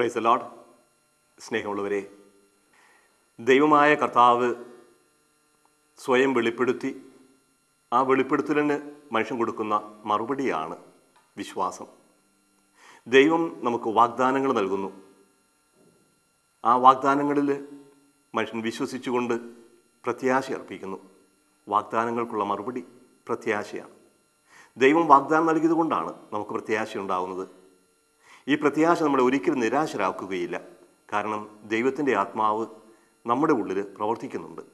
price load സ്നേഹമുള്ളവരെ ദൈവമായ കർത്താവ് സ്വയം വെളിപ്പെടുത്തി ആ വെളിപ്പെടുത്തലിന് മനുഷ്യൻ കൊടുക്കുന്ന മറുപടിയാണ് വിശ്വാസം ദൈവം നമുക്ക് വാഗ്ദാനങ്ങൾ നൽകുന്നു ആ വാഗ്ദാനങ്ങളിൽ മനുഷ്യൻ വിശ്വസിച്ചുകൊണ്ട് പ്രത്യാശ അർപ്പിക്കുന്നു വാഗ്ദാനങ്ങൾക്കുള്ള മറുപടി പ്രത്യാശയാണ് ദൈവം വാഗ്ദാനം നൽകിയതുകൊണ്ടാണ് നമുക്ക് പ്രത്യാശ ഉണ്ടാകുന്നത് ഈ പ്രത്യാശ നമ്മളെ ഒരിക്കലും നിരാശരാക്കുകയില്ല കാരണം ദൈവത്തിൻ്റെ ആത്മാവ് നമ്മുടെ ഉള്ളിൽ പ്രവർത്തിക്കുന്നുണ്ട്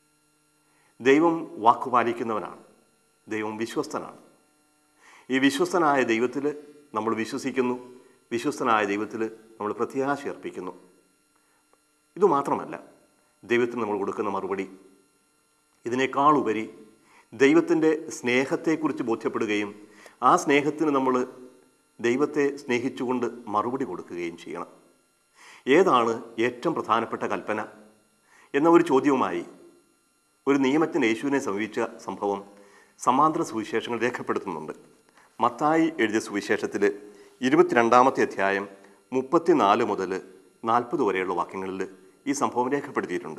ദൈവം വാക്കുപാലിക്കുന്നവനാണ് ദൈവം വിശ്വസ്തനാണ് ഈ വിശ്വസ്തനായ ദൈവത്തിൽ നമ്മൾ വിശ്വസിക്കുന്നു വിശ്വസ്തനായ ദൈവത്തിൽ നമ്മൾ പ്രത്യാശ അർപ്പിക്കുന്നു ഇതുമാത്രമല്ല ദൈവത്തിന് നമ്മൾ കൊടുക്കുന്ന മറുപടി ഇതിനേക്കാൾ ഉപരി ദൈവത്തിൻ്റെ സ്നേഹത്തെക്കുറിച്ച് ബോധ്യപ്പെടുകയും ആ സ്നേഹത്തിന് നമ്മൾ ദൈവത്തെ സ്നേഹിച്ചുകൊണ്ട് മറുപടി കൊടുക്കുകയും ചെയ്യണം ഏതാണ് ഏറ്റവും പ്രധാനപ്പെട്ട കൽപ്പന എന്ന ഒരു ചോദ്യവുമായി ഒരു നിയമത്തിന് യേശുവിനെ സമീപിച്ച സംഭവം സമാന്തര സുവിശേഷങ്ങൾ രേഖപ്പെടുത്തുന്നുണ്ട് മത്തായി എഴുതിയ സുവിശേഷത്തിൽ ഇരുപത്തിരണ്ടാമത്തെ അധ്യായം മുപ്പത്തിനാല് മുതൽ നാൽപ്പത് വരെയുള്ള വാക്യങ്ങളിൽ ഈ സംഭവം രേഖപ്പെടുത്തിയിട്ടുണ്ട്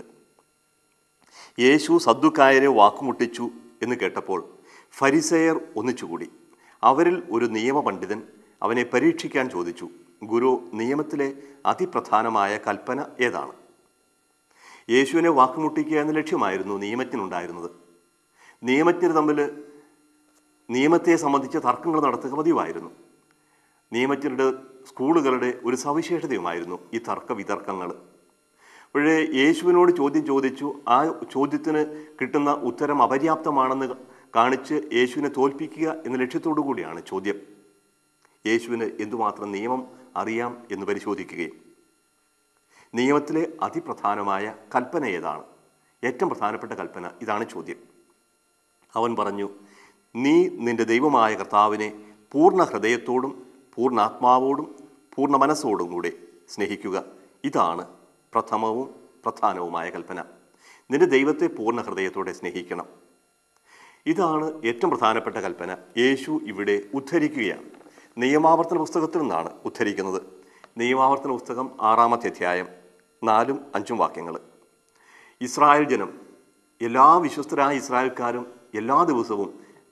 യേശു സദ്ദുക്കായരെ വാക്കുമുട്ടിച്ചു എന്ന് കേട്ടപ്പോൾ ഫരിസേയർ ഒന്നിച്ചുകൂടി അവരിൽ ഒരു നിയമപണ്ഡിതൻ അവനെ പരീക്ഷിക്കാൻ ചോദിച്ചു ഗുരു നിയമത്തിലെ അതിപ്രധാനമായ കൽപ്പന ഏതാണ് യേശുവിനെ വാക്കുമുട്ടിക്കുക എന്ന ലക്ഷ്യമായിരുന്നു നിയമത്തിനുണ്ടായിരുന്നത് നിയമജ്ഞർ തമ്മിൽ നിയമത്തെ സംബന്ധിച്ച് തർക്കങ്ങൾ നടത്തുക പതിവായിരുന്നു നിയമജ്ഞരുടെ സ്കൂളുകളുടെ ഒരു സവിശേഷതയുമായിരുന്നു ഈ തർക്ക വിതർക്കങ്ങൾ അപ്പോഴേ യേശുവിനോട് ചോദ്യം ചോദിച്ചു ആ ചോദ്യത്തിന് കിട്ടുന്ന ഉത്തരം അപര്യാപ്തമാണെന്ന് കാണിച്ച് യേശുവിനെ തോൽപ്പിക്കുക എന്ന ലക്ഷ്യത്തോടു കൂടിയാണ് ചോദ്യം യേശുവിന് എന്തുമാത്രം നിയമം അറിയാം എന്ന് പരിശോധിക്കുകയും നിയമത്തിലെ അതിപ്രധാനമായ കൽപ്പന ഏതാണ് ഏറ്റവും പ്രധാനപ്പെട്ട കൽപ്പന ഇതാണ് ചോദ്യം അവൻ പറഞ്ഞു നീ നിന്റെ ദൈവമായ കർത്താവിനെ പൂർണ്ണ ഹൃദയത്തോടും പൂർണ്ണ ആത്മാവോടും പൂർണ്ണ മനസ്സോടും കൂടെ സ്നേഹിക്കുക ഇതാണ് പ്രഥമവും പ്രധാനവുമായ കൽപ്പന നിന്റെ ദൈവത്തെ പൂർണ്ണ ഹൃദയത്തോടെ സ്നേഹിക്കണം ഇതാണ് ഏറ്റവും പ്രധാനപ്പെട്ട കൽപ്പന യേശു ഇവിടെ ഉദ്ധരിക്കുകയാണ് നിയമാവർത്തന പുസ്തകത്തിൽ നിന്നാണ് ഉദ്ധരിക്കുന്നത് നിയമാവർത്തന പുസ്തകം ആറാമത്തെ അധ്യായം നാലും അഞ്ചും വാക്യങ്ങൾ ഇസ്രായേൽ ജനം എല്ലാ വിശ്വസ്തരായ ഇസ്രായേൽക്കാരും എല്ലാ ദിവസവും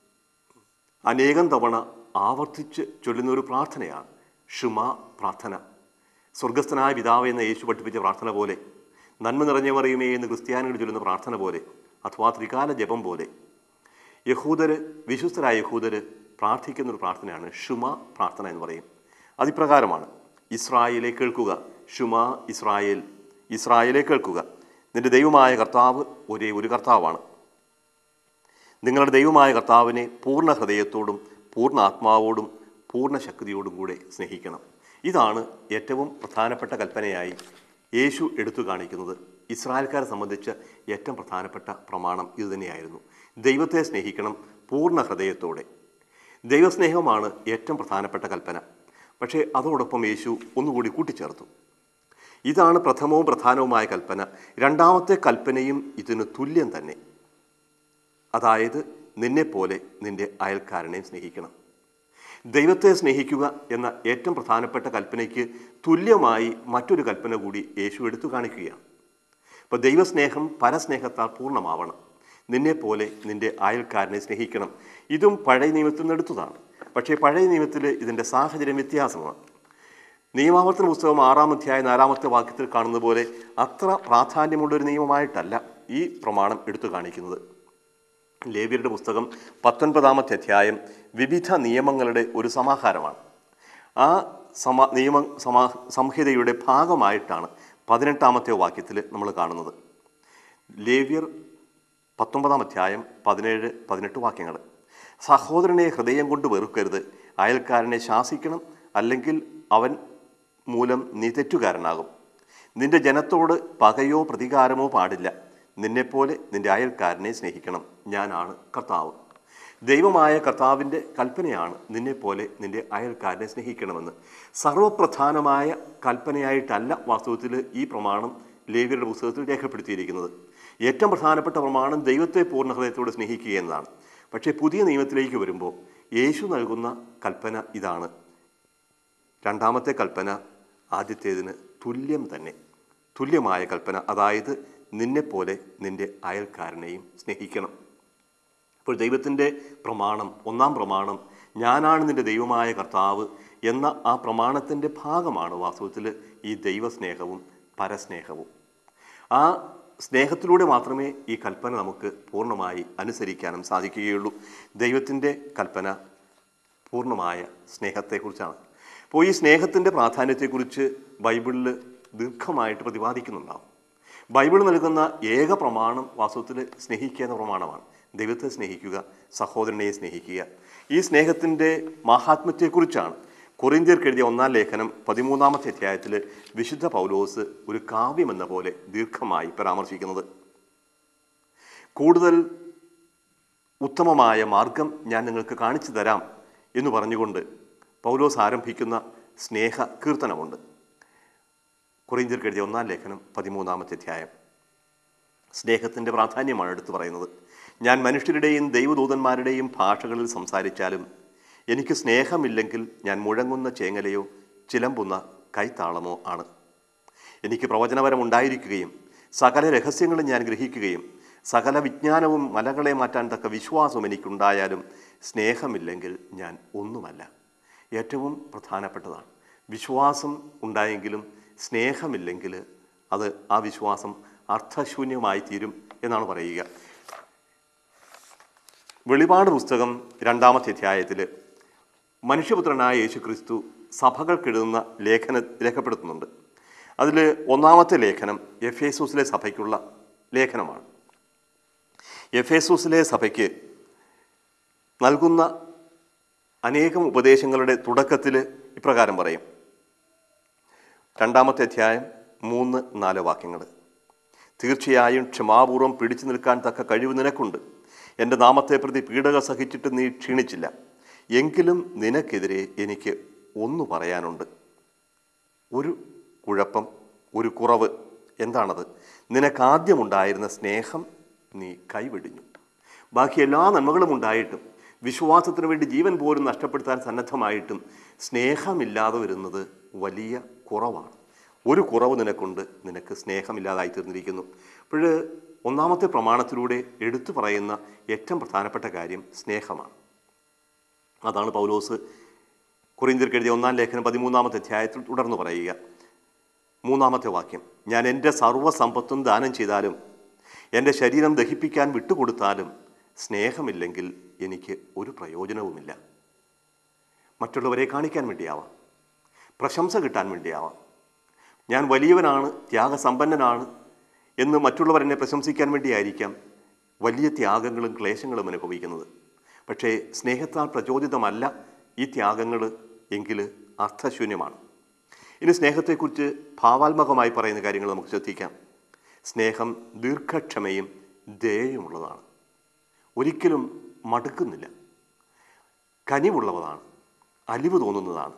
അനേകം തവണ ആവർത്തിച്ച് ചൊല്ലുന്ന ഒരു പ്രാർത്ഥനയാണ് ഷുമ പ്രാർത്ഥന സ്വർഗസ്ഥനായ പിതാവ് എന്ന യേശു പഠിപ്പിച്ച പ്രാർത്ഥന പോലെ നന്മ നിറഞ്ഞ മറിയുമേ എന്ന് ക്രിസ്ത്യാനികൾ ചൊല്ലുന്ന പ്രാർത്ഥന പോലെ അഥവാ ത്രികാല ജപം പോലെ യഹൂദര് വിശ്വസ്തരായ യഹൂദര് പ്രാർത്ഥിക്കുന്ന ഒരു പ്രാർത്ഥനയാണ് ഷുമ പ്രാർത്ഥന എന്ന് പറയും അതിപ്രകാരമാണ് ഇസ്രായേലെ കേൾക്കുക ഷുമ ഇസ്രായേൽ ഇസ്രായേലെ കേൾക്കുക നിന്റെ ദൈവമായ കർത്താവ് ഒരേ ഒരു കർത്താവാണ് നിങ്ങളുടെ ദൈവമായ കർത്താവിനെ പൂർണ്ണ ഹൃദയത്തോടും പൂർണ്ണ ആത്മാവോടും പൂർണ്ണ ശക്തിയോടും കൂടെ സ്നേഹിക്കണം ഇതാണ് ഏറ്റവും പ്രധാനപ്പെട്ട കൽപ്പനയായി യേശു എടുത്തു കാണിക്കുന്നത് ഇസ്രായേൽക്കാരെ സംബന്ധിച്ച് ഏറ്റവും പ്രധാനപ്പെട്ട പ്രമാണം ഇതുതന്നെയായിരുന്നു ദൈവത്തെ സ്നേഹിക്കണം പൂർണ്ണ ഹൃദയത്തോടെ ദൈവസ്നേഹമാണ് ഏറ്റവും പ്രധാനപ്പെട്ട കൽപ്പന പക്ഷേ അതോടൊപ്പം യേശു ഒന്നുകൂടി കൂട്ടിച്ചേർത്തു ഇതാണ് പ്രഥമവും പ്രധാനവുമായ കൽപ്പന രണ്ടാമത്തെ കൽപ്പനയും ഇതിന് തുല്യം തന്നെ അതായത് നിന്നെപ്പോലെ നിന്റെ അയൽക്കാരനെ സ്നേഹിക്കണം ദൈവത്തെ സ്നേഹിക്കുക എന്ന ഏറ്റവും പ്രധാനപ്പെട്ട കൽപ്പനയ്ക്ക് തുല്യമായി മറ്റൊരു കൽപ്പന കൂടി യേശു എടുത്തു കാണിക്കുകയാണ് അപ്പോൾ ദൈവസ്നേഹം പരസ്നേഹത്താൽ പൂർണ്ണമാവണം നിന്നെപ്പോലെ നിന്റെ അയൽക്കാരനെ സ്നേഹിക്കണം ഇതും പഴയ നിയമത്തിൽ നിന്ന് എടുത്തതാണ് പക്ഷേ പഴയ നിയമത്തിൽ ഇതിൻ്റെ സാഹചര്യം വ്യത്യാസമാണ് നിയമാവർത്തന പുസ്തകം ആറാം അധ്യായ നാലാമത്തെ വാക്യത്തിൽ കാണുന്ന പോലെ അത്ര പ്രാധാന്യമുള്ള ഒരു നിയമമായിട്ടല്ല ഈ പ്രമാണം എടുത്തു കാണിക്കുന്നത് ലേവ്യരുടെ പുസ്തകം പത്തൊൻപതാമത്തെ അധ്യായം വിവിധ നിയമങ്ങളുടെ ഒരു സമാഹാരമാണ് ആ സമ നിയമ സമാ സംഹിതയുടെ ഭാഗമായിട്ടാണ് പതിനെട്ടാമത്തെ വാക്യത്തിൽ നമ്മൾ കാണുന്നത് ലേവ്യർ പത്തൊമ്പതാം അധ്യായം പതിനേഴ് പതിനെട്ട് വാക്യങ്ങൾ സഹോദരനെ ഹൃദയം കൊണ്ട് വെറുക്കരുത് അയൽക്കാരനെ ശാസിക്കണം അല്ലെങ്കിൽ അവൻ മൂലം നീ തെറ്റുകാരനാകും നിന്റെ ജനത്തോട് പകയോ പ്രതികാരമോ പാടില്ല നിന്നെപ്പോലെ നിന്റെ അയൽക്കാരനെ സ്നേഹിക്കണം ഞാനാണ് കർത്താവ് ദൈവമായ കർത്താവിൻ്റെ കൽപ്പനയാണ് നിന്നെപ്പോലെ നിന്റെ അയൽക്കാരനെ സ്നേഹിക്കണമെന്ന് സർവപ്രധാനമായ കൽപ്പനയായിട്ടല്ല വാസ്തവത്തിൽ ഈ പ്രമാണം ലേവ്യരുടെ പുസ്തകത്തിൽ രേഖപ്പെടുത്തിയിരിക്കുന്നത് ഏറ്റവും പ്രധാനപ്പെട്ട പ്രമാണം ദൈവത്തെ പൂർണ്ണ ഹൃദയത്തോടെ സ്നേഹിക്കുക എന്നതാണ് പക്ഷേ പുതിയ നിയമത്തിലേക്ക് വരുമ്പോൾ യേശു നൽകുന്ന കൽപ്പന ഇതാണ് രണ്ടാമത്തെ കൽപ്പന ആദ്യത്തേതിന് തുല്യം തന്നെ തുല്യമായ കൽപ്പന അതായത് നിന്നെപ്പോലെ നിന്റെ അയൽക്കാരനെയും സ്നേഹിക്കണം അപ്പോൾ ദൈവത്തിൻ്റെ പ്രമാണം ഒന്നാം പ്രമാണം ഞാനാണ് നിന്റെ ദൈവമായ കർത്താവ് എന്ന ആ പ്രമാണത്തിൻ്റെ ഭാഗമാണ് വാസ്തവത്തിൽ ഈ ദൈവസ്നേഹവും പരസ്നേഹവും ആ സ്നേഹത്തിലൂടെ മാത്രമേ ഈ കൽപ്പന നമുക്ക് പൂർണ്ണമായി അനുസരിക്കാനും സാധിക്കുകയുള്ളൂ ദൈവത്തിൻ്റെ കൽപ്പന പൂർണ്ണമായ സ്നേഹത്തെക്കുറിച്ചാണ് അപ്പോൾ ഈ സ്നേഹത്തിൻ്റെ പ്രാധാന്യത്തെക്കുറിച്ച് ബൈബിളിൽ ദീർഘമായിട്ട് പ്രതിപാദിക്കുന്നുണ്ടാവും ബൈബിൾ നൽകുന്ന ഏക പ്രമാണം വാസ്തവത്തിൽ സ്നേഹിക്കുക എന്ന പ്രമാണമാണ് ദൈവത്തെ സ്നേഹിക്കുക സഹോദരനെ സ്നേഹിക്കുക ഈ സ്നേഹത്തിൻ്റെ മഹാത്മ്യത്തെക്കുറിച്ചാണ് കൊറിന്ത്യർക്ക് എഴുതിയ ഒന്നാം ലേഖനം പതിമൂന്നാമത്തെ അധ്യായത്തിൽ വിശുദ്ധ പൗലോസ് ഒരു കാവ്യമെന്ന പോലെ ദീർഘമായി പരാമർശിക്കുന്നത് കൂടുതൽ ഉത്തമമായ മാർഗം ഞാൻ നിങ്ങൾക്ക് കാണിച്ചു തരാം എന്ന് പറഞ്ഞുകൊണ്ട് പൗലോസ് ആരംഭിക്കുന്ന സ്നേഹ കീർത്തനമുണ്ട് കൊറിന്ത്യർക്ക് എഴുതിയ ഒന്നാം ലേഖനം പതിമൂന്നാമത്തെ അധ്യായം സ്നേഹത്തിൻ്റെ പ്രാധാന്യമാണ് എടുത്തു പറയുന്നത് ഞാൻ മനുഷ്യരുടെയും ദൈവദൂതന്മാരുടെയും ഭാഷകളിൽ സംസാരിച്ചാലും എനിക്ക് സ്നേഹമില്ലെങ്കിൽ ഞാൻ മുഴങ്ങുന്ന ചേങ്ങലയോ ചിലമ്പുന്ന കൈത്താളമോ ആണ് എനിക്ക് പ്രവചനപരം ഉണ്ടായിരിക്കുകയും സകല രഹസ്യങ്ങളും ഞാൻ ഗ്രഹിക്കുകയും സകല വിജ്ഞാനവും മലകളെ മാറ്റാൻ തക്ക വിശ്വാസവും എനിക്കുണ്ടായാലും സ്നേഹമില്ലെങ്കിൽ ഞാൻ ഒന്നുമല്ല ഏറ്റവും പ്രധാനപ്പെട്ടതാണ് വിശ്വാസം ഉണ്ടായെങ്കിലും സ്നേഹമില്ലെങ്കിൽ അത് ആ വിശ്വാസം അർത്ഥശൂന്യമായി തീരും എന്നാണ് പറയുക വെളിപാട് പുസ്തകം രണ്ടാമത്തെ അധ്യായത്തിൽ മനുഷ്യപുത്രനായ യേശു ക്രിസ്തു സഭകൾക്കെഴുതുന്ന ലേഖന രേഖപ്പെടുത്തുന്നുണ്ട് അതിൽ ഒന്നാമത്തെ ലേഖനം എഫേസൂസിലെ സഭയ്ക്കുള്ള ലേഖനമാണ് എഫേസൂസിലെ സഭയ്ക്ക് നൽകുന്ന അനേകം ഉപദേശങ്ങളുടെ തുടക്കത്തിൽ ഇപ്രകാരം പറയും രണ്ടാമത്തെ അധ്യായം മൂന്ന് നാല് വാക്യങ്ങൾ തീർച്ചയായും ക്ഷമാപൂർവം പിടിച്ചു നിൽക്കാൻ തക്ക കഴിവ് നിനക്കുണ്ട് എൻ്റെ നാമത്തെ പ്രതി പീഡക സഹിച്ചിട്ട് നീ ക്ഷീണിച്ചില്ല എങ്കിലും നിനക്കെതിരെ എനിക്ക് ഒന്ന് പറയാനുണ്ട് ഒരു കുഴപ്പം ഒരു കുറവ് എന്താണത് നിനക്കാദ്യമുണ്ടായിരുന്ന സ്നേഹം നീ കൈവെടിഞ്ഞു ബാക്കി എല്ലാ നന്മകളും ഉണ്ടായിട്ടും വിശ്വാസത്തിന് വേണ്ടി ജീവൻ പോലും നഷ്ടപ്പെടുത്താൻ സന്നദ്ധമായിട്ടും സ്നേഹമില്ലാതെ വരുന്നത് വലിയ കുറവാണ് ഒരു കുറവ് നിനക്കുണ്ട് നിനക്ക് സ്നേഹമില്ലാതായി തീർന്നിരിക്കുന്നു അപ്പോൾ ഒന്നാമത്തെ പ്രമാണത്തിലൂടെ എടുത്തു പറയുന്ന ഏറ്റവും പ്രധാനപ്പെട്ട കാര്യം സ്നേഹമാണ് അതാണ് പൗലോസ് കുറിന്തിർക്ക് എഴുതിയ ഒന്നാം ലേഖനം പതിമൂന്നാമത്തെ അധ്യായത്തിൽ തുടർന്ന് പറയുക മൂന്നാമത്തെ വാക്യം ഞാൻ എൻ്റെ സർവ്വസമ്പത്തും ദാനം ചെയ്താലും എൻ്റെ ശരീരം ദഹിപ്പിക്കാൻ വിട്ടുകൊടുത്താലും സ്നേഹമില്ലെങ്കിൽ എനിക്ക് ഒരു പ്രയോജനവുമില്ല മറ്റുള്ളവരെ കാണിക്കാൻ വേണ്ടിയാവാം പ്രശംസ കിട്ടാൻ വേണ്ടിയാവാം ഞാൻ വലിയവനാണ് ത്യാഗസമ്പന്നനാണ് എന്ന് മറ്റുള്ളവർ എന്നെ പ്രശംസിക്കാൻ വേണ്ടിയായിരിക്കാം വലിയ ത്യാഗങ്ങളും ക്ലേശങ്ങളും അനുഭവിക്കുന്നത് പക്ഷേ സ്നേഹത്താൽ പ്രചോദിതമല്ല ഈ ത്യാഗങ്ങൾ എങ്കിൽ അർത്ഥശൂന്യമാണ് ഇനി സ്നേഹത്തെക്കുറിച്ച് ഭാവാത്മകമായി പറയുന്ന കാര്യങ്ങൾ നമുക്ക് ശ്രദ്ധിക്കാം സ്നേഹം ദീർഘക്ഷമയും ദയയുമുള്ളതാണ് ഒരിക്കലും മടുക്കുന്നില്ല കനിവുള്ളതാണ് അലിവ് തോന്നുന്നതാണ്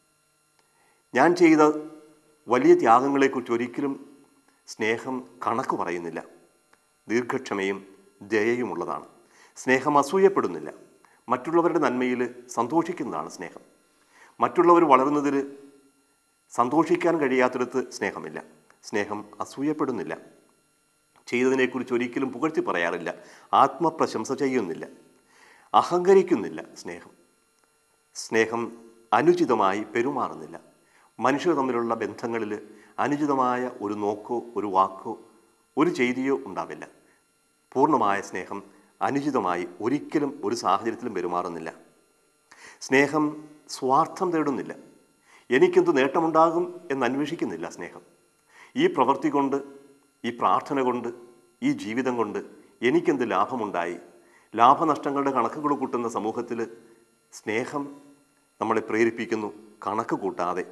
ഞാൻ ചെയ്ത വലിയ ത്യാഗങ്ങളെക്കുറിച്ച് ഒരിക്കലും സ്നേഹം കണക്ക് പറയുന്നില്ല ദീർഘക്ഷമയും ദയയുമുള്ളതാണ് സ്നേഹം അസൂയപ്പെടുന്നില്ല മറ്റുള്ളവരുടെ നന്മയിൽ സന്തോഷിക്കുന്നതാണ് സ്നേഹം മറ്റുള്ളവർ വളരുന്നതിൽ സന്തോഷിക്കാൻ കഴിയാത്തിടത്ത് സ്നേഹമില്ല സ്നേഹം അസൂയപ്പെടുന്നില്ല ചെയ്തതിനെക്കുറിച്ച് ഒരിക്കലും പുകഴ്ത്തി പറയാറില്ല ആത്മപ്രശംസ ചെയ്യുന്നില്ല അഹങ്കരിക്കുന്നില്ല സ്നേഹം സ്നേഹം അനുചിതമായി പെരുമാറുന്നില്ല മനുഷ്യർ തമ്മിലുള്ള ബന്ധങ്ങളിൽ അനുചിതമായ ഒരു നോക്കോ ഒരു വാക്കോ ഒരു ചെയ്തിയോ ഉണ്ടാവില്ല പൂർണ്ണമായ സ്നേഹം അനുചിതമായി ഒരിക്കലും ഒരു സാഹചര്യത്തിലും പെരുമാറുന്നില്ല സ്നേഹം സ്വാർത്ഥം തേടുന്നില്ല എനിക്കെന്ത് നേട്ടമുണ്ടാകും എന്ന് അന്വേഷിക്കുന്നില്ല സ്നേഹം ഈ പ്രവൃത്തി കൊണ്ട് ഈ പ്രാർത്ഥന കൊണ്ട് ഈ ജീവിതം കൊണ്ട് എനിക്കെന്ത് ലാഭമുണ്ടായി ലാഭനഷ്ടങ്ങളുടെ കണക്കുകൾ കൂട്ടുന്ന സമൂഹത്തിൽ സ്നേഹം നമ്മളെ പ്രേരിപ്പിക്കുന്നു കണക്ക് കൂട്ടാതെ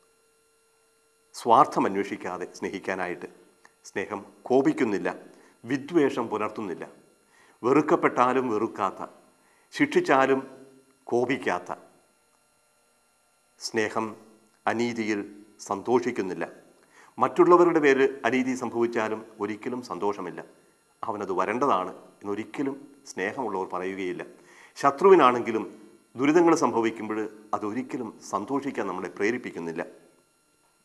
സ്വാർത്ഥം അന്വേഷിക്കാതെ സ്നേഹിക്കാനായിട്ട് സ്നേഹം കോപിക്കുന്നില്ല വിദ്വേഷം പുലർത്തുന്നില്ല വെറുക്കപ്പെട്ടാലും വെറുക്കാത്ത ശിക്ഷിച്ചാലും കോപിക്കാത്ത സ്നേഹം അനീതിയിൽ സന്തോഷിക്കുന്നില്ല മറ്റുള്ളവരുടെ പേര് അനീതി സംഭവിച്ചാലും ഒരിക്കലും സന്തോഷമില്ല അവനത് വരേണ്ടതാണ് എന്നൊരിക്കലും സ്നേഹമുള്ളവർ പറയുകയില്ല ശത്രുവിനാണെങ്കിലും ദുരിതങ്ങൾ സംഭവിക്കുമ്പോൾ അതൊരിക്കലും സന്തോഷിക്കാൻ നമ്മളെ പ്രേരിപ്പിക്കുന്നില്ല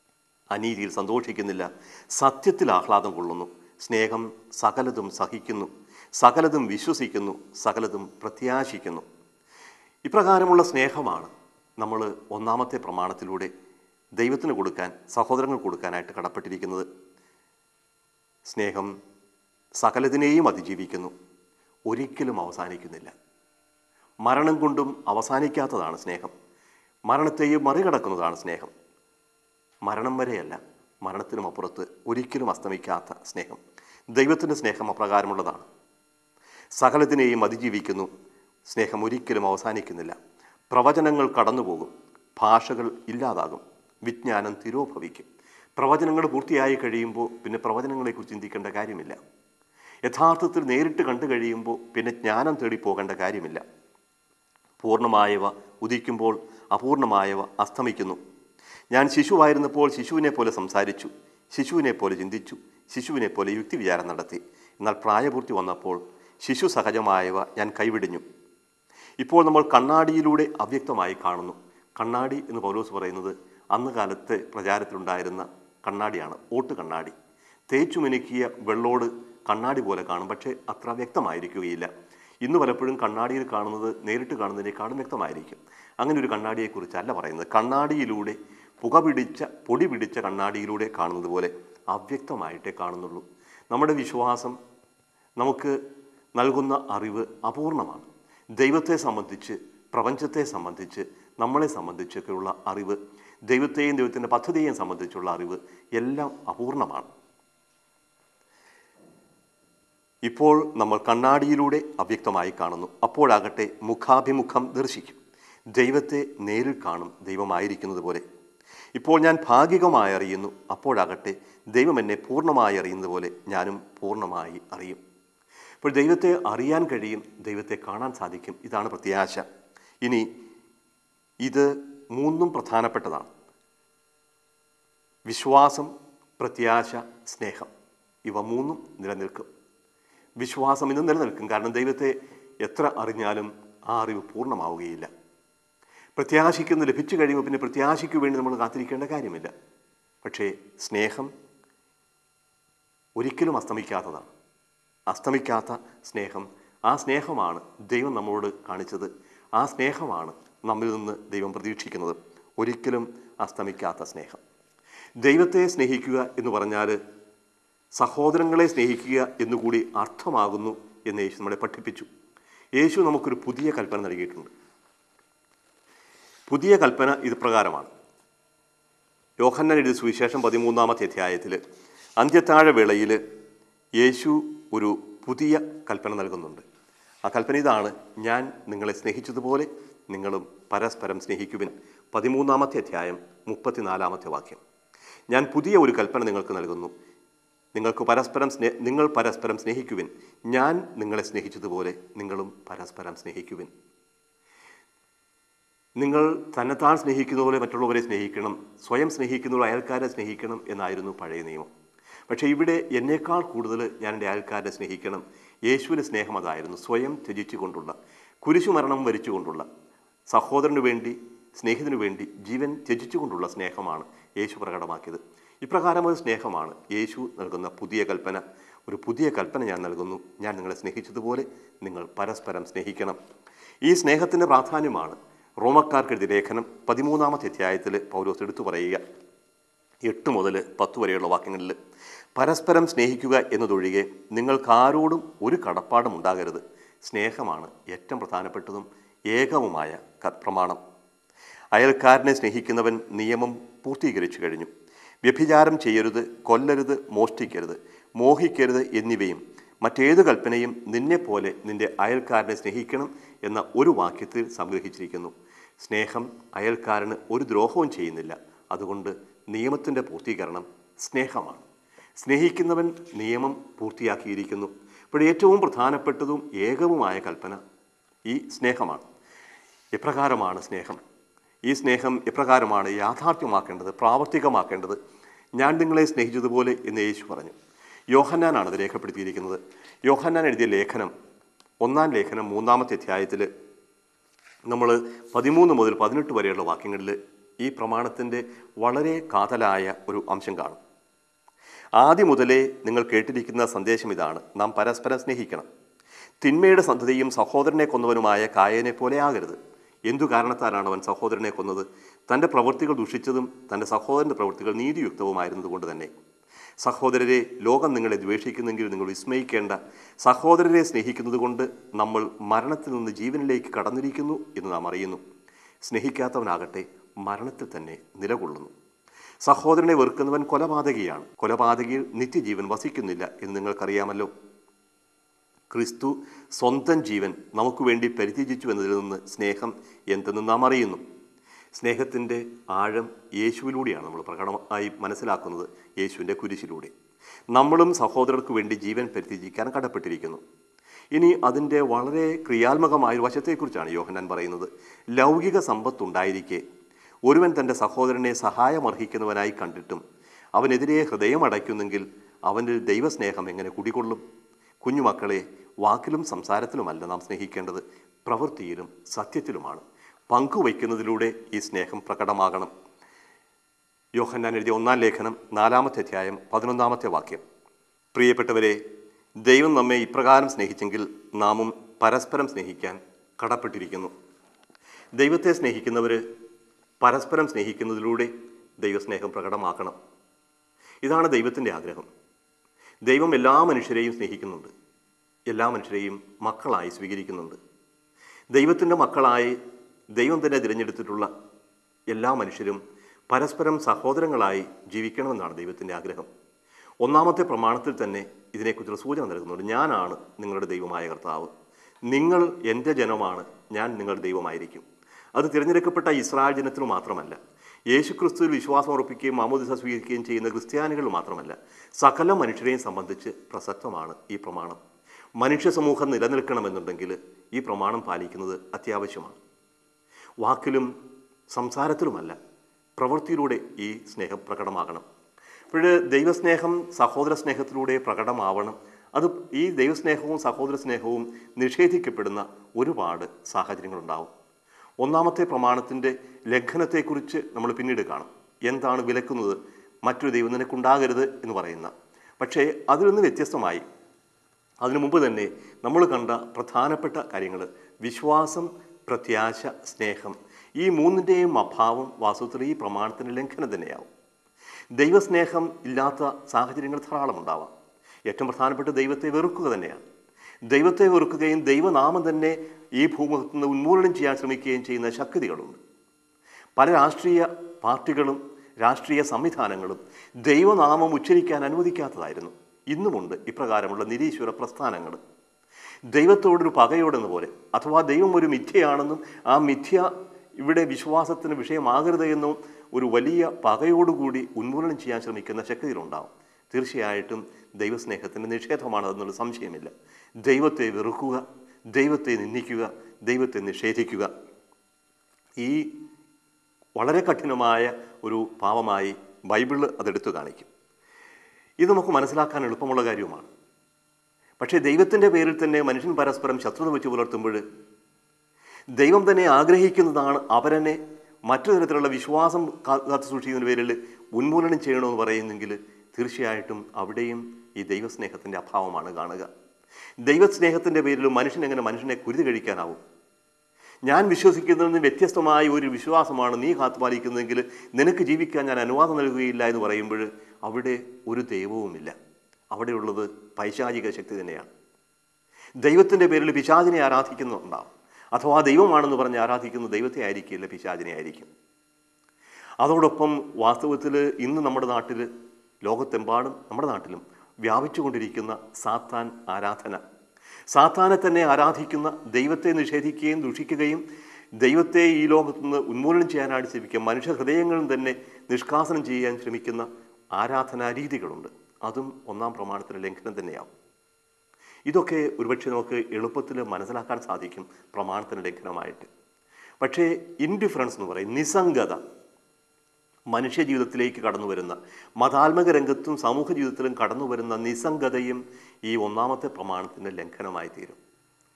അനീതിയിൽ സന്തോഷിക്കുന്നില്ല സത്യത്തിൽ ആഹ്ലാദം കൊള്ളുന്നു സ്നേഹം സകലതും സഹിക്കുന്നു സകലതും വിശ്വസിക്കുന്നു സകലതും പ്രത്യാശിക്കുന്നു ഇപ്രകാരമുള്ള സ്നേഹമാണ് നമ്മൾ ഒന്നാമത്തെ പ്രമാണത്തിലൂടെ ദൈവത്തിന് കൊടുക്കാൻ സഹോദരങ്ങൾ കൊടുക്കാനായിട്ട് കടപ്പെട്ടിരിക്കുന്നത് സ്നേഹം സകലതിനെയും അതിജീവിക്കുന്നു ഒരിക്കലും അവസാനിക്കുന്നില്ല മരണം കൊണ്ടും അവസാനിക്കാത്തതാണ് സ്നേഹം മരണത്തെയും മറികടക്കുന്നതാണ് സ്നേഹം മരണം വരെയല്ല മരണത്തിനും അപ്പുറത്ത് ഒരിക്കലും അസ്തമിക്കാത്ത സ്നേഹം ദൈവത്തിൻ്റെ സ്നേഹം അപ്രകാരമുള്ളതാണ് സകലത്തിനെയും അതിജീവിക്കുന്നു സ്നേഹം ഒരിക്കലും അവസാനിക്കുന്നില്ല പ്രവചനങ്ങൾ കടന്നുപോകും ഭാഷകൾ ഇല്ലാതാകും വിജ്ഞാനം തിരോഭവിക്കും പ്രവചനങ്ങൾ പൂർത്തിയായി കഴിയുമ്പോൾ പിന്നെ പ്രവചനങ്ങളെക്കുറിച്ച് ചിന്തിക്കേണ്ട കാര്യമില്ല യഥാർത്ഥത്തിൽ നേരിട്ട് കണ്ടു കഴിയുമ്പോൾ പിന്നെ ജ്ഞാനം തേടി പോകേണ്ട കാര്യമില്ല പൂർണ്ണമായവ ഉദിക്കുമ്പോൾ അപൂർണമായവ അസ്തമിക്കുന്നു ഞാൻ ശിശുവായിരുന്നപ്പോൾ ശിശുവിനെ പോലെ സംസാരിച്ചു ശിശുവിനെ പോലെ ചിന്തിച്ചു ശിശുവിനെ പോലെ യുക്തി വിചാരം നടത്തി എന്നാൽ പ്രായപൂർത്തി വന്നപ്പോൾ ശിശു സഹജമായവ ഞാൻ കൈവിടിഞ്ഞു ഇപ്പോൾ നമ്മൾ കണ്ണാടിയിലൂടെ അവ്യക്തമായി കാണുന്നു കണ്ണാടി എന്ന് പൗലോസ് പറയുന്നത് അന്ന് കാലത്ത് പ്രചാരത്തിലുണ്ടായിരുന്ന കണ്ണാടിയാണ് ഓട്ട് കണ്ണാടി തേച്ചു മിനുക്കിയ വെള്ളോട് കണ്ണാടി പോലെ കാണും പക്ഷേ അത്ര വ്യക്തമായിരിക്കുകയില്ല ഇന്ന് പലപ്പോഴും കണ്ണാടിയിൽ കാണുന്നത് നേരിട്ട് കാണുന്നതിനേക്കാളും വ്യക്തമായിരിക്കും അങ്ങനെ ഒരു കണ്ണാടിയെക്കുറിച്ചല്ല പറയുന്നത് കണ്ണാടിയിലൂടെ പുക പിടിച്ച പൊടി പിടിച്ച കണ്ണാടിയിലൂടെ കാണുന്നത് പോലെ അവ്യക്തമായിട്ടേ കാണുന്നുള്ളൂ നമ്മുടെ വിശ്വാസം നമുക്ക് നൽകുന്ന അറിവ് അപൂർണമാണ് ദൈവത്തെ സംബന്ധിച്ച് പ്രപഞ്ചത്തെ സംബന്ധിച്ച് നമ്മളെ സംബന്ധിച്ചൊക്കെയുള്ള അറിവ് ദൈവത്തെയും ദൈവത്തിൻ്റെ പദ്ധതിയെയും സംബന്ധിച്ചുള്ള അറിവ് എല്ലാം അപൂർണമാണ് ഇപ്പോൾ നമ്മൾ കണ്ണാടിയിലൂടെ അവ്യക്തമായി കാണുന്നു അപ്പോഴാകട്ടെ മുഖാഭിമുഖം ദർശിക്കും ദൈവത്തെ നേരിൽ കാണും ദൈവമായിരിക്കുന്നത് പോലെ ഇപ്പോൾ ഞാൻ ഭാഗികമായി അറിയുന്നു അപ്പോഴാകട്ടെ ദൈവം എന്നെ പൂർണ്ണമായി അറിയുന്നത് പോലെ ഞാനും പൂർണ്ണമായി അറിയും അപ്പോൾ ദൈവത്തെ അറിയാൻ കഴിയും ദൈവത്തെ കാണാൻ സാധിക്കും ഇതാണ് പ്രത്യാശ ഇനി ഇത് മൂന്നും പ്രധാനപ്പെട്ടതാണ് വിശ്വാസം പ്രത്യാശ സ്നേഹം ഇവ മൂന്നും നിലനിൽക്കും വിശ്വാസം ഇന്നും നിലനിൽക്കും കാരണം ദൈവത്തെ എത്ര അറിഞ്ഞാലും ആ അറിവ് പൂർണ്ണമാവുകയില്ല പ്രത്യാശിക്കുന്ന ലഭിച്ചു കഴിയുമ്പോൾ പിന്നെ പ്രത്യാശയ്ക്ക് വേണ്ടി നമ്മൾ കാത്തിരിക്കേണ്ട കാര്യമില്ല പക്ഷേ സ്നേഹം ഒരിക്കലും അസ്തമിക്കാത്തതാണ് അസ്തമിക്കാത്ത സ്നേഹം ആ സ്നേഹമാണ് ദൈവം നമ്മളോട് കാണിച്ചത് ആ സ്നേഹമാണ് നമ്മിൽ നിന്ന് ദൈവം പ്രതീക്ഷിക്കുന്നത് ഒരിക്കലും അസ്തമിക്കാത്ത സ്നേഹം ദൈവത്തെ സ്നേഹിക്കുക എന്ന് പറഞ്ഞാൽ സഹോദരങ്ങളെ സ്നേഹിക്കുക എന്നുകൂടി അർത്ഥമാകുന്നു എന്ന് യേശു നമ്മളെ പഠിപ്പിച്ചു യേശു നമുക്കൊരു പുതിയ കൽപ്പന നൽകിയിട്ടുണ്ട് പുതിയ കൽപ്പന ഇത് പ്രകാരമാണ് യോഹന്നാൻ എഴുതിയ സുവിശേഷം പതിമൂന്നാമത്തെ അധ്യായത്തിൽ അന്ത്യത്താഴ വേളയിൽ യേശു ഒരു പുതിയ കൽപ്പന നൽകുന്നുണ്ട് ആ കൽപ്പന ഇതാണ് ഞാൻ നിങ്ങളെ സ്നേഹിച്ചതുപോലെ നിങ്ങളും പരസ്പരം സ്നേഹിക്കുവിൻ പതിമൂന്നാമത്തെ അധ്യായം മുപ്പത്തിനാലാമത്തെ വാക്യം ഞാൻ പുതിയ ഒരു കൽപ്പന നിങ്ങൾക്ക് നൽകുന്നു നിങ്ങൾക്ക് പരസ്പരം സ്നേ നിങ്ങൾ പരസ്പരം സ്നേഹിക്കുവിൻ ഞാൻ നിങ്ങളെ സ്നേഹിച്ചതുപോലെ നിങ്ങളും പരസ്പരം സ്നേഹിക്കുവിൻ നിങ്ങൾ തന്നെത്താൻ സ്നേഹിക്കുന്ന പോലെ മറ്റുള്ളവരെ സ്നേഹിക്കണം സ്വയം സ്നേഹിക്കുന്നവർ അയൽക്കാരെ സ്നേഹിക്കണം എന്നായിരുന്നു പഴയ നിയമം പക്ഷേ ഇവിടെ എന്നേക്കാൾ കൂടുതൽ ഞാൻ എൻ്റെ അയൽക്കാരെ സ്നേഹിക്കണം യേശുവിൻ്റെ സ്നേഹം അതായിരുന്നു സ്വയം ത്യജിച്ചുകൊണ്ടുള്ള കുരിശുമരണം വരിച്ചുകൊണ്ടുള്ള സഹോദരന് വേണ്ടി സ്നേഹിതനു വേണ്ടി ജീവൻ ത്യജിച്ചുകൊണ്ടുള്ള സ്നേഹമാണ് യേശു പ്രകടമാക്കിയത് ഇപ്രകാരം ഒരു സ്നേഹമാണ് യേശു നൽകുന്ന പുതിയ കൽപ്പന ഒരു പുതിയ കൽപ്പന ഞാൻ നൽകുന്നു ഞാൻ നിങ്ങളെ സ്നേഹിച്ചതുപോലെ നിങ്ങൾ പരസ്പരം സ്നേഹിക്കണം ഈ സ്നേഹത്തിൻ്റെ പ്രാധാന്യമാണ് റോമക്കാർക്കെഴുതിയ ലേഖനം പതിമൂന്നാമത്തെ അധ്യായത്തിൽ പൗലോസ് എടുത്തു പറയുക എട്ട് മുതൽ പത്ത് വരെയുള്ള വാക്യങ്ങളിൽ പരസ്പരം സ്നേഹിക്കുക എന്നതൊഴികെ നിങ്ങൾക്കാരോടും ഒരു കടപ്പാടും ഉണ്ടാകരുത് സ്നേഹമാണ് ഏറ്റവും പ്രധാനപ്പെട്ടതും ഏകവുമായ ക- പ്രമാണം അയൽക്കാരനെ സ്നേഹിക്കുന്നവൻ നിയമം പൂർത്തീകരിച്ചു കഴിഞ്ഞു വ്യഭിചാരം ചെയ്യരുത് കൊല്ലരുത് മോഷ്ടിക്കരുത് മോഹിക്കരുത് എന്നിവയും മറ്റേത് കൽപ്പനയും നിന്നെപ്പോലെ നിന്റെ അയൽക്കാരനെ സ്നേഹിക്കണം എന്ന ഒരു വാക്യത്തിൽ സംഗ്രഹിച്ചിരിക്കുന്നു സ്നേഹം അയൽക്കാരന് ഒരു ദ്രോഹവും ചെയ്യുന്നില്ല അതുകൊണ്ട് നിയമത്തിൻ്റെ പൂർത്തീകരണം സ്നേഹമാണ് സ്നേഹിക്കുന്നവൻ നിയമം പൂർത്തിയാക്കിയിരിക്കുന്നു ഇപ്പോൾ ഏറ്റവും പ്രധാനപ്പെട്ടതും ഏകവുമായ കൽപ്പന ഈ സ്നേഹമാണ് എപ്രകാരമാണ് സ്നേഹം ഈ സ്നേഹം എപ്രകാരമാണ് യാഥാർത്ഥ്യമാക്കേണ്ടത് പ്രാവർത്തികമാക്കേണ്ടത് ഞാൻ നിങ്ങളെ സ്നേഹിച്ചതുപോലെ എന്ന് യേശു പറഞ്ഞു യോഹന്നാനാണ് അത് രേഖപ്പെടുത്തിയിരിക്കുന്നത് യോഹന്നാൻ എഴുതിയ ലേഖനം ഒന്നാം ലേഖനം മൂന്നാമത്തെ അധ്യായത്തിൽ നമ്മൾ പതിമൂന്ന് മുതൽ പതിനെട്ട് വരെയുള്ള വാക്യങ്ങളിൽ ഈ പ്രമാണത്തിൻ്റെ വളരെ കാതലായ ഒരു അംശം കാണും ആദ്യം മുതലേ നിങ്ങൾ കേട്ടിരിക്കുന്ന സന്ദേശം ഇതാണ് നാം പരസ്പരം സ്നേഹിക്കണം തിന്മയുടെ സന്തതിയും സഹോദരനെ കൊന്നവനുമായ കായനെ പോലെ ആകരുത് എന്തു കാരണത്താലാണ് അവൻ സഹോദരനെ കൊന്നത് തൻ്റെ പ്രവൃത്തികൾ ദുഷിച്ചതും തൻ്റെ സഹോദരൻ്റെ പ്രവൃത്തികൾ നീതിയുക്തവുമായിരുന്നതുകൊണ്ട് തന്നെ സഹോദരരെ ലോകം നിങ്ങളെ ദ്വേഷിക്കുന്നെങ്കിൽ നിങ്ങൾ വിസ്മയിക്കേണ്ട സഹോദരരെ സ്നേഹിക്കുന്നത് കൊണ്ട് നമ്മൾ മരണത്തിൽ നിന്ന് ജീവനിലേക്ക് കടന്നിരിക്കുന്നു എന്ന് നാം അറിയുന്നു സ്നേഹിക്കാത്തവനാകട്ടെ മരണത്തിൽ തന്നെ നിലകൊള്ളുന്നു സഹോദരനെ വെറുക്കുന്നവൻ കൊലപാതകിയാണ് കൊലപാതകിയിൽ നിത്യജീവൻ വസിക്കുന്നില്ല എന്ന് നിങ്ങൾക്കറിയാമല്ലോ ക്രിസ്തു സ്വന്തം ജീവൻ നമുക്ക് വേണ്ടി പരിത്യജിച്ചു എന്നതിൽ നിന്ന് സ്നേഹം എന്തെന്ന് നാം അറിയുന്നു സ്നേഹത്തിൻ്റെ ആഴം യേശുവിലൂടെയാണ് നമ്മൾ പ്രകടമായി മനസ്സിലാക്കുന്നത് യേശുവിൻ്റെ കുരിശിലൂടെ നമ്മളും സഹോദരർക്ക് വേണ്ടി ജീവൻ പരിത്യജിക്കാൻ കടപ്പെട്ടിരിക്കുന്നു ഇനി അതിൻ്റെ വളരെ ക്രിയാത്മകമായ ഒരു വശത്തെക്കുറിച്ചാണ് യോഹന്നാൻ പറയുന്നത് ലൗകിക സമ്പത്തുണ്ടായിരിക്കെ ഒരുവൻ തൻ്റെ സഹോദരനെ സഹായമർഹിക്കുന്നവനായി കണ്ടിട്ടും അവനെതിരെ ഹൃദയം അടയ്ക്കുന്നെങ്കിൽ അവൻ്റെ ദൈവസ്നേഹം എങ്ങനെ കുടികൊള്ളും കുഞ്ഞുമക്കളെ വാക്കിലും സംസാരത്തിലുമല്ല നാം സ്നേഹിക്കേണ്ടത് പ്രവൃത്തിയിലും സത്യത്തിലുമാണ് പങ്കുവയ്ക്കുന്നതിലൂടെ ഈ സ്നേഹം പ്രകടമാകണം യോഹന്നാൻ എഴുതിയ ഒന്നാം ലേഖനം നാലാമത്തെ അധ്യായം പതിനൊന്നാമത്തെ വാക്യം പ്രിയപ്പെട്ടവരെ ദൈവം നമ്മെ ഇപ്രകാരം സ്നേഹിച്ചെങ്കിൽ നാമും പരസ്പരം സ്നേഹിക്കാൻ കടപ്പെട്ടിരിക്കുന്നു ദൈവത്തെ സ്നേഹിക്കുന്നവർ പരസ്പരം സ്നേഹിക്കുന്നതിലൂടെ ദൈവസ്നേഹം പ്രകടമാക്കണം ഇതാണ് ദൈവത്തിൻ്റെ ആഗ്രഹം ദൈവം എല്ലാ മനുഷ്യരെയും സ്നേഹിക്കുന്നുണ്ട് എല്ലാ മനുഷ്യരെയും മക്കളായി സ്വീകരിക്കുന്നുണ്ട് ദൈവത്തിൻ്റെ മക്കളായി ദൈവം തന്നെ തിരഞ്ഞെടുത്തിട്ടുള്ള എല്ലാ മനുഷ്യരും പരസ്പരം സഹോദരങ്ങളായി ജീവിക്കണമെന്നാണ് ദൈവത്തിൻ്റെ ആഗ്രഹം ഒന്നാമത്തെ പ്രമാണത്തിൽ തന്നെ ഇതിനെക്കുറിച്ചുള്ള സൂചന നൽകുന്നുണ്ട് ഞാനാണ് നിങ്ങളുടെ ദൈവമായ കർത്താവ് നിങ്ങൾ എൻ്റെ ജനമാണ് ഞാൻ നിങ്ങളുടെ ദൈവമായിരിക്കും അത് തിരഞ്ഞെടുക്കപ്പെട്ട ഇസ്രായേൽ ജനത്തിന് മാത്രമല്ല യേശുക്രിസ്തുവിൽ വിശ്വാസം ഉറപ്പിക്കുകയും മാമോദിസ സ്വീകരിക്കുകയും ചെയ്യുന്ന ക്രിസ്ത്യാനികൾ മാത്രമല്ല സകല മനുഷ്യരെയും സംബന്ധിച്ച് പ്രസക്തമാണ് ഈ പ്രമാണം മനുഷ്യ സമൂഹം നിലനിൽക്കണമെന്നുണ്ടെങ്കിൽ ഈ പ്രമാണം പാലിക്കുന്നത് അത്യാവശ്യമാണ് വാക്കിലും സംസാരത്തിലുമല്ല പ്രവൃത്തിയിലൂടെ ഈ സ്നേഹം പ്രകടമാകണം അപ്പോൾ ദൈവസ്നേഹം സഹോദര സ്നേഹത്തിലൂടെ പ്രകടമാവണം അത് ഈ ദൈവസ്നേഹവും സഹോദര സ്നേഹവും നിഷേധിക്കപ്പെടുന്ന ഒരുപാട് സാഹചര്യങ്ങളുണ്ടാവും ഒന്നാമത്തെ പ്രമാണത്തിൻ്റെ ലംഘനത്തെക്കുറിച്ച് നമ്മൾ പിന്നീട് കാണും എന്താണ് വിലക്കുന്നത് മറ്റൊരു ദൈവം നിനക്കുണ്ടാകരുത് എന്ന് പറയുന്ന പക്ഷേ അതിൽ നിന്ന് വ്യത്യസ്തമായി അതിനു മുമ്പ് തന്നെ നമ്മൾ കണ്ട പ്രധാനപ്പെട്ട കാര്യങ്ങൾ വിശ്വാസം പ്രത്യാശ സ്നേഹം ഈ മൂന്നിൻ്റെയും അഭാവം വാസ്തവത്തിൽ ഈ പ്രമാണത്തിൻ്റെ ലംഘനം തന്നെയാവും ദൈവസ്നേഹം ഇല്ലാത്ത സാഹചര്യങ്ങൾ ധാരാളം ഉണ്ടാവാം ഏറ്റവും പ്രധാനപ്പെട്ട ദൈവത്തെ വെറുക്കുക തന്നെയാണ് ദൈവത്തെ വെറുക്കുകയും ദൈവനാമം തന്നെ ഈ ഭൂമുഖത്ത് നിന്ന് ഉന്മൂലനം ചെയ്യാൻ ശ്രമിക്കുകയും ചെയ്യുന്ന ശക്തികളുണ്ട് പല രാഷ്ട്രീയ പാർട്ടികളും രാഷ്ട്രീയ സംവിധാനങ്ങളും ദൈവനാമം ഉച്ചരിക്കാൻ അനുവദിക്കാത്തതായിരുന്നു ഇന്നുമുണ്ട് ഇപ്രകാരമുള്ള നിരീശ്വര പ്രസ്ഥാനങ്ങൾ ദൈവത്തോടൊരു പകയോടെന്ന പോലെ അഥവാ ദൈവം ഒരു മിഥ്യയാണെന്നും ആ മിഥ്യ ഇവിടെ വിശ്വാസത്തിന് വിഷയമാകരുത് എന്നും ഒരു വലിയ പകയോടുകൂടി ഉന്മൂലനം ചെയ്യാൻ ശ്രമിക്കുന്ന ശക്തികളുണ്ടാവും തീർച്ചയായിട്ടും ദൈവസ്നേഹത്തിൻ്റെ നിഷേധമാണ് അതെന്നുള്ള സംശയമില്ല ദൈവത്തെ വെറുക്കുക ദൈവത്തെ നിന്ദിക്കുക ദൈവത്തെ നിഷേധിക്കുക ഈ വളരെ കഠിനമായ ഒരു പാവമായി ബൈബിള് അതെടുത്തു കാണിക്കും ഇത് നമുക്ക് മനസ്സിലാക്കാൻ എളുപ്പമുള്ള കാര്യവുമാണ് പക്ഷേ ദൈവത്തിൻ്റെ പേരിൽ തന്നെ മനുഷ്യൻ പരസ്പരം ശത്രുത വെച്ച് പുലർത്തുമ്പോൾ ദൈവം തന്നെ ആഗ്രഹിക്കുന്നതാണ് അവരനെ മറ്റു തരത്തിലുള്ള വിശ്വാസം കാ- കാത്തു സൂക്ഷിക്കുന്നതിന് പേരിൽ ഉന്മൂലനം ചെയ്യണമെന്ന് പറയുന്നെങ്കിൽ തീർച്ചയായിട്ടും അവിടെയും ഈ ദൈവസ്നേഹത്തിൻ്റെ അഭാവമാണ് കാണുക ദൈവസ്നേഹത്തിൻ്റെ പേരിൽ മനുഷ്യൻ എങ്ങനെ മനുഷ്യനെ കുരുതി കഴിക്കാനാവും ഞാൻ വിശ്വസിക്കുന്നതിന് വ്യത്യസ്തമായ ഒരു വിശ്വാസമാണ് നീ കാത്തുപാലിക്കുന്നതെങ്കിൽ നിനക്ക് ജീവിക്കാൻ ഞാൻ അനുവാദം നൽകുകയില്ല എന്ന് പറയുമ്പോൾ അവിടെ ഒരു ദൈവവുമില്ല അവിടെയുള്ളത് പൈശാചിക ശക്തി തന്നെയാണ് ദൈവത്തിൻ്റെ പേരിൽ പിശാചിനെ ആരാധിക്കുന്നുണ്ടാവും അഥവാ ദൈവമാണെന്ന് പറഞ്ഞ് ആരാധിക്കുന്ന ദൈവത്തെ ആയിരിക്കില്ല പിശാചിനെ ആയിരിക്കും അതോടൊപ്പം വാസ്തവത്തിൽ ഇന്ന് നമ്മുടെ നാട്ടിൽ ലോകത്തെമ്പാടും നമ്മുടെ നാട്ടിലും വ്യാപിച്ചുകൊണ്ടിരിക്കുന്ന സാത്താൻ ആരാധന സാത്താനെ തന്നെ ആരാധിക്കുന്ന ദൈവത്തെ നിഷേധിക്കുകയും ദുഷിക്കുകയും ദൈവത്തെ ഈ ലോകത്തുനിന്ന് ഉന്മൂലനം ചെയ്യാനായിട്ട് ശ്രമിക്കുക മനുഷ്യ ഹൃദയങ്ങളും തന്നെ നിഷ്കാസനം ചെയ്യാൻ ശ്രമിക്കുന്ന ആരാധനാ രീതികളുണ്ട് അതും ഒന്നാം പ്രമാണത്തിലെ ലംഘനം തന്നെയാവും ഇതൊക്കെ ഒരുപക്ഷെ നമുക്ക് എളുപ്പത്തിൽ മനസ്സിലാക്കാൻ സാധിക്കും പ്രമാണത്തിന് ലംഘനമായിട്ട് പക്ഷേ ഇൻഡിഫറൻസ് എന്ന് പറയും നിസ്സംഗത മനുഷ്യ ജീവിതത്തിലേക്ക് കടന്നു വരുന്ന മതാത്മക രംഗത്തും സമൂഹ ജീവിതത്തിലും കടന്നു വരുന്ന നിസ്സംഗതയും ഈ ഒന്നാമത്തെ പ്രമാണത്തിൻ്റെ ലംഘനമായി തീരും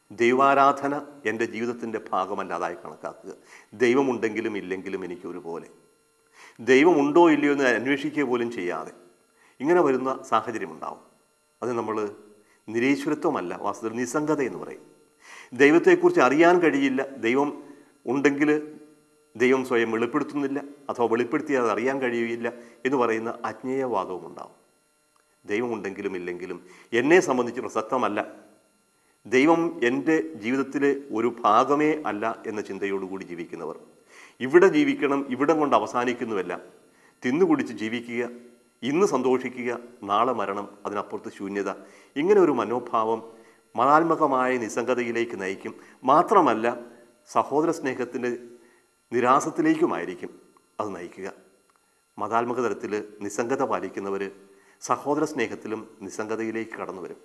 ദൈവാരാധന എൻ്റെ ജീവിതത്തിൻ്റെ ഭാഗമല്ലാതായി കണക്കാക്കുക ദൈവമുണ്ടെങ്കിലും ഇല്ലെങ്കിലും എനിക്ക് ഒരുപോലെ ദൈവമുണ്ടോ ഇല്ലയോ എന്ന് അന്വേഷിക്കുക പോലും ചെയ്യാതെ ഇങ്ങനെ വരുന്ന സാഹചര്യമുണ്ടാവും അത് നമ്മൾ നിരീശ്വരത്വമല്ല വാസ്തവത്തിൽ നിസ്സംഗത എന്ന് പറയും ദൈവത്തെക്കുറിച്ച് അറിയാൻ കഴിയില്ല ദൈവം ഉണ്ടെങ്കിൽ ദൈവം സ്വയം വെളിപ്പെടുത്തുന്നില്ല അഥവാ വെളിപ്പെടുത്തിയാൽ അത് അറിയാൻ കഴിയുകയില്ല എന്ന് പറയുന്ന അജ്ഞേയവാദവും ഉണ്ടാവും ദൈവമുണ്ടെങ്കിലും ഇല്ലെങ്കിലും എന്നെ സംബന്ധിച്ച് പ്രസക്തമല്ല ദൈവം എൻ്റെ ജീവിതത്തിലെ ഒരു ഭാഗമേ അല്ല എന്ന ചിന്തയോടുകൂടി ജീവിക്കുന്നവർ ഇവിടെ ജീവിക്കണം ഇവിടം കൊണ്ട് അവസാനിക്കുന്നുവല്ല തിന്നുകുടിച്ച് ജീവിക്കുക ഇന്ന് സന്തോഷിക്കുക നാളെ മരണം അതിനപ്പുറത്ത് ശൂന്യത ഇങ്ങനെ ഒരു മനോഭാവം മതാത്മകമായ നിസ്സംഗതയിലേക്ക് നയിക്കും മാത്രമല്ല സഹോദര സ്നേഹത്തിൻ്റെ നിരാസത്തിലേക്കുമായിരിക്കും അത് നയിക്കുക മതാത്മക തലത്തിൽ നിസ്സംഗത പാലിക്കുന്നവർ സഹോദര സ്നേഹത്തിലും നിസ്സംഗതയിലേക്ക് കടന്നു വരും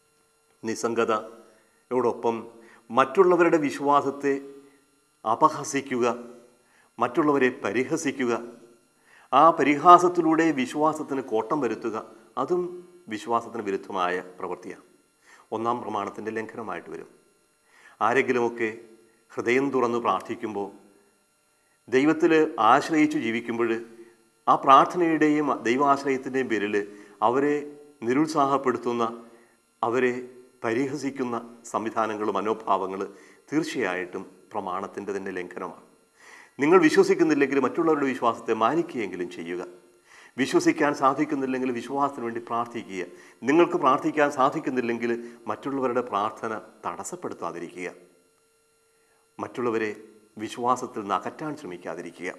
നിസ്സംഗതയോടൊപ്പം മറ്റുള്ളവരുടെ വിശ്വാസത്തെ അപഹസിക്കുക മറ്റുള്ളവരെ പരിഹസിക്കുക ആ പരിഹാസത്തിലൂടെ വിശ്വാസത്തിന് കോട്ടം വരുത്തുക അതും വിശ്വാസത്തിന് വിരുദ്ധമായ പ്രവൃത്തിയാണ് ഒന്നാം പ്രമാണത്തിൻ്റെ ലംഘനമായിട്ട് വരും ആരെങ്കിലുമൊക്കെ ഹൃദയം തുറന്ന് പ്രാർത്ഥിക്കുമ്പോൾ ദൈവത്തിൽ ആശ്രയിച്ചു ജീവിക്കുമ്പോൾ ആ പ്രാർത്ഥനയുടെയും ദൈവാശ്രയത്തിൻ്റെയും പേരിൽ അവരെ നിരുത്സാഹപ്പെടുത്തുന്ന അവരെ പരിഹസിക്കുന്ന സംവിധാനങ്ങൾ മനോഭാവങ്ങൾ തീർച്ചയായിട്ടും പ്രമാണത്തിൻ്റെ തന്നെ ലംഘനമാണ് നിങ്ങൾ വിശ്വസിക്കുന്നില്ലെങ്കിൽ മറ്റുള്ളവരുടെ വിശ്വാസത്തെ മാനിക്കുകയെങ്കിലും ചെയ്യുക വിശ്വസിക്കാൻ സാധിക്കുന്നില്ലെങ്കിൽ വിശ്വാസത്തിന് വേണ്ടി പ്രാർത്ഥിക്കുക നിങ്ങൾക്ക് പ്രാർത്ഥിക്കാൻ സാധിക്കുന്നില്ലെങ്കിൽ മറ്റുള്ളവരുടെ പ്രാർത്ഥന തടസ്സപ്പെടുത്താതിരിക്കുക മറ്റുള്ളവരെ വിശ്വാസത്തിൽ നിന്ന് അകറ്റാൻ ശ്രമിക്കാതിരിക്കുക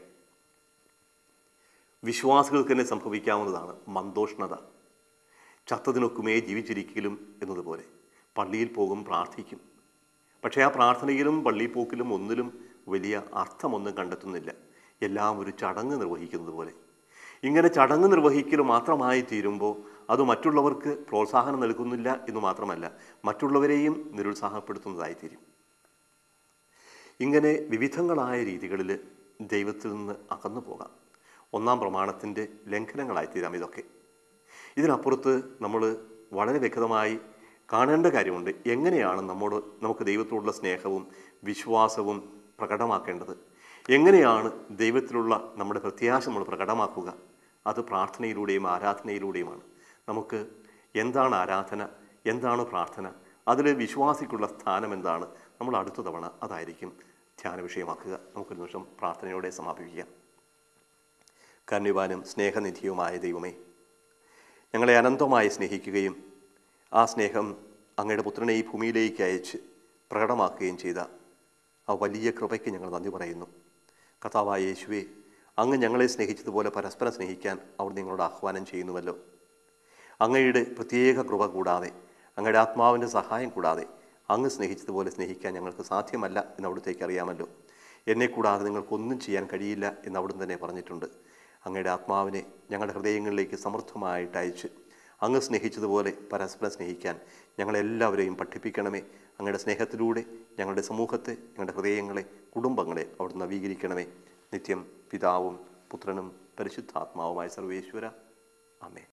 വിശ്വാസികൾക്ക് തന്നെ സംഭവിക്കാവുന്നതാണ് മന്ദോഷ്ണത ചത്തതിനൊക്കുമേ ജീവിച്ചിരിക്കലും എന്നതുപോലെ പള്ളിയിൽ പോകും പ്രാർത്ഥിക്കും പക്ഷേ ആ പ്രാർത്ഥനയിലും പള്ളിയിൽ പോക്കിലും ഒന്നിലും വലിയ അർത്ഥമൊന്നും കണ്ടെത്തുന്നില്ല എല്ലാം ഒരു ചടങ്ങ് നിർവഹിക്കുന്നത് പോലെ ഇങ്ങനെ ചടങ്ങ് നിർവഹിക്കൽ മാത്രമായി തീരുമ്പോൾ അത് മറ്റുള്ളവർക്ക് പ്രോത്സാഹനം നൽകുന്നില്ല എന്ന് മാത്രമല്ല മറ്റുള്ളവരെയും നിരുത്സാഹപ്പെടുത്തുന്നതായി തീരും ഇങ്ങനെ വിവിധങ്ങളായ രീതികളിൽ ദൈവത്തിൽ നിന്ന് അകന്നു പോകാം ഒന്നാം പ്രമാണത്തിൻ്റെ ലംഘനങ്ങളായി തീരാം ഇതൊക്കെ ഇതിനപ്പുറത്ത് നമ്മൾ വളരെ വ്യക്തമായി കാണേണ്ട കാര്യമുണ്ട് എങ്ങനെയാണ് നമ്മോട് നമുക്ക് ദൈവത്തോടുള്ള സ്നേഹവും വിശ്വാസവും പ്രകടമാക്കേണ്ടത് എങ്ങനെയാണ് ദൈവത്തിലുള്ള നമ്മുടെ പ്രത്യാശ നമ്മൾ പ്രകടമാക്കുക അത് പ്രാർത്ഥനയിലൂടെയും ആരാധനയിലൂടെയുമാണ് നമുക്ക് എന്താണ് ആരാധന എന്താണ് പ്രാർത്ഥന അതിൽ വിശ്വാസിക്കുള്ള സ്ഥാനം എന്താണ് നമ്മൾ അടുത്ത തവണ അതായിരിക്കും ധ്യാന വിഷയമാക്കുക നമുക്കൊരു നിമിഷം പ്രാർത്ഥനയോടെ സമാപിക്കാം കരുണ്യവാനും സ്നേഹനിധിയുമായ ദൈവമേ ഞങ്ങളെ അനന്തമായി സ്നേഹിക്കുകയും ആ സ്നേഹം അങ്ങയുടെ പുത്രനെ ഈ ഭൂമിയിലേക്ക് അയച്ച് പ്രകടമാക്കുകയും ചെയ്ത ആ വലിയ കൃപയ്ക്ക് ഞങ്ങൾ നന്ദി പറയുന്നു കഥാവായ യേശുവെ അങ്ങ് ഞങ്ങളെ സ്നേഹിച്ചതുപോലെ പരസ്പരം സ്നേഹിക്കാൻ അവർ നിങ്ങളോട് ആഹ്വാനം ചെയ്യുന്നുവല്ലോ അങ്ങയുടെ പ്രത്യേക കൃപ കൂടാതെ അങ്ങയുടെ ആത്മാവിൻ്റെ സഹായം കൂടാതെ അങ്ങ് സ്നേഹിച്ചതുപോലെ സ്നേഹിക്കാൻ ഞങ്ങൾക്ക് സാധ്യമല്ല എന്ന് അവിടുത്തേക്ക് അറിയാമല്ലോ എന്നെ കൂടാതെ നിങ്ങൾക്കൊന്നും ചെയ്യാൻ കഴിയില്ല എന്ന് അവിടുന്ന് തന്നെ പറഞ്ഞിട്ടുണ്ട് അങ്ങയുടെ ആത്മാവിനെ ഞങ്ങളുടെ ഹൃദയങ്ങളിലേക്ക് സമൃദ്ധമായിട്ട് അയച്ച് അങ്ങ് സ്നേഹിച്ചതുപോലെ പരസ്പരം സ്നേഹിക്കാൻ ഞങ്ങളെല്ലാവരെയും പഠിപ്പിക്കണമേ അങ്ങയുടെ സ്നേഹത്തിലൂടെ ഞങ്ങളുടെ സമൂഹത്തെ ഞങ്ങളുടെ ഹൃദയങ്ങളെ കുടുംബങ്ങളെ അവിടുന്ന് നവീകരിക്കണമേ നിത്യം പിതാവും പുത്രനും പരിശുദ്ധാത്മാവുമായ സർവേശ്വര അമേ